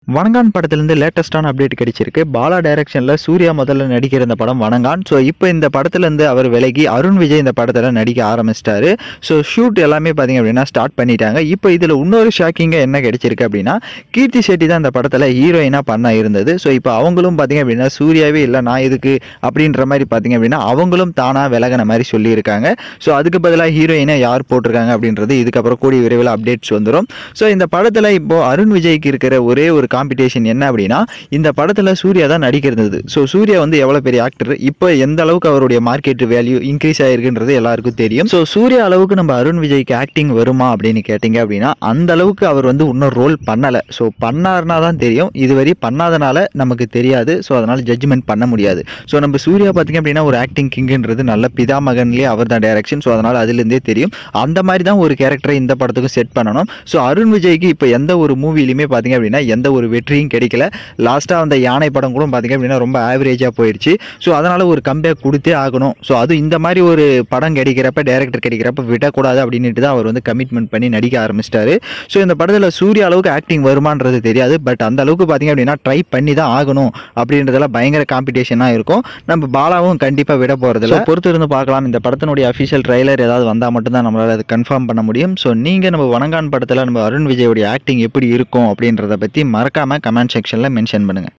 வணங்கான் படத்துலேருந்து லேட்டஸ்டான அப்டேட் கிடைச்சிருக்கு பாலா டைரக்ஷனில் சூர்யா முதல்ல நடிக்கிற இந்த படம் வணங்கான் ஸோ இப்போ இந்த படத்துலேருந்து அவர் விலகி அருண் விஜய் இந்த படத்தில் நடிக்க ஆரம்பிச்சிட்டாரு ஸோ ஷூட் எல்லாமே பார்த்தீங்க அப்படின்னா ஸ்டார்ட் பண்ணிட்டாங்க இப்போ இதில் இன்னொரு ஷாக்கிங்காக என்ன கிடைச்சிருக்கு அப்படின்னா கீர்த்தி செட்டி தான் இந்த படத்தில் ஹீரோயினாக பண்ண இருந்தது ஸோ இப்போ அவங்களும் பார்த்தீங்க அப்படின்னா சூர்யாவே இல்லை நான் இதுக்கு அப்படின்ற மாதிரி பார்த்தீங்க அப்படின்னா அவங்களும் தானாக விலகின மாதிரி சொல்லியிருக்காங்க ஸோ அதுக்கு பதிலாக ஹீரோயினை யார் போட்டிருக்காங்க அப்படின்றது இதுக்கப்புறம் கூடிய விரைவில் அப்டேட்ஸ் வந்துடும் ஸோ இந்த படத்தில் இப்போ அருண் விஜய்க்கு இருக்கிற ஒரே ஒரு காம்படிஷன் என்ன அப்படின்னா இந்த படத்தில் சூர்யா தான் நடிக்கிறது ஸோ சூர்யா வந்து எவ்வளோ பெரிய ஆக்டர் இப்போ எந்த அளவுக்கு அவருடைய மார்க்கெட் வேல்யூ இன்க்ரீஸ் ஆயிருக்குன்றது எல்லாருக்கும் தெரியும் ஸோ சூர்யா அளவுக்கு நம்ம அருண் விஜய்க்கு ஆக்டிங் வருமா அப்படின்னு கேட்டிங்க அப்படின்னா அந்த அளவுக்கு அவர் வந்து இன்னும் ரோல் பண்ணலை ஸோ பண்ணாருனா தான் தெரியும் இதுவரை பண்ணாதனால நமக்கு தெரியாது ஸோ அதனால் ஜட்ஜ்மெண்ட் பண்ண முடியாது ஸோ நம்ம சூர்யா பார்த்தீங்க அப்படின்னா ஒரு ஆக்டிங் கிங்குன்றது நல்ல பிதா மகன்லேயே அவர் தான் டைரக்ஷன் ஸோ அதனால் அதுலேருந்தே தெரியும் அந்த மாதிரி தான் ஒரு கேரக்டரை இந்த படத்துக்கும் செட் பண்ணணும் ஸோ அருண் விஜய்க்கு இப்போ எந்த ஒரு மூவிலையுமே பார்த்தீங்க அப்படின்னா எந்த ஒரு வெற்றியும் கிடைக்கல லாஸ்ட்டாக அந்த யானை படம் கூட பார்த்தீங்க அப்படின்னா ரொம்ப ஆவரேஜாக போயிடுச்சு ஸோ அதனால் ஒரு கம்பேக் கொடுத்தே ஆகணும் ஸோ அது இந்த மாதிரி ஒரு படம் கிடைக்கிறப்ப டேரக்டர் கிடைக்கிறப்ப விடக்கூடாது அப்படின்ட்டு தான் அவர் வந்து கமிட்மெண்ட் பண்ணி நடிக்க ஆரம்பிச்சிட்டாரு ஸோ இந்த படத்தில் சூர்யா அளவுக்கு ஆக்டிங் வருமானது தெரியாது பட் அந்த அளவுக்கு பார்த்தீங்க அப்படின்னா ட்ரை பண்ணி தான் ஆகணும் அப்படின்றதெல்லாம் பயங்கர காம்படிஷனாக இருக்கும் நம்ம பாலாவும் கண்டிப்பாக விட போகிறதில்ல பொறுத்து இருந்து பார்க்கலாம் இந்த படத்தினுடைய அஃபிஷியல் ட்ரைலர் ஏதாவது வந்தால் மட்டும்தான் நம்மளால் அது கன்ஃபார்ம் பண்ண முடியும் ஸோ நீங்கள் நம்ம வணங்கான் படத்தில் நம்ம அருண் விஜயோடைய ஆக்டிங் எப்படி இருக்கும் அப்படின்றத பற்றி மறக்காமல் கமெண்ட் செக்ஷனில் மென்ஷன் பண்ணுங்கள்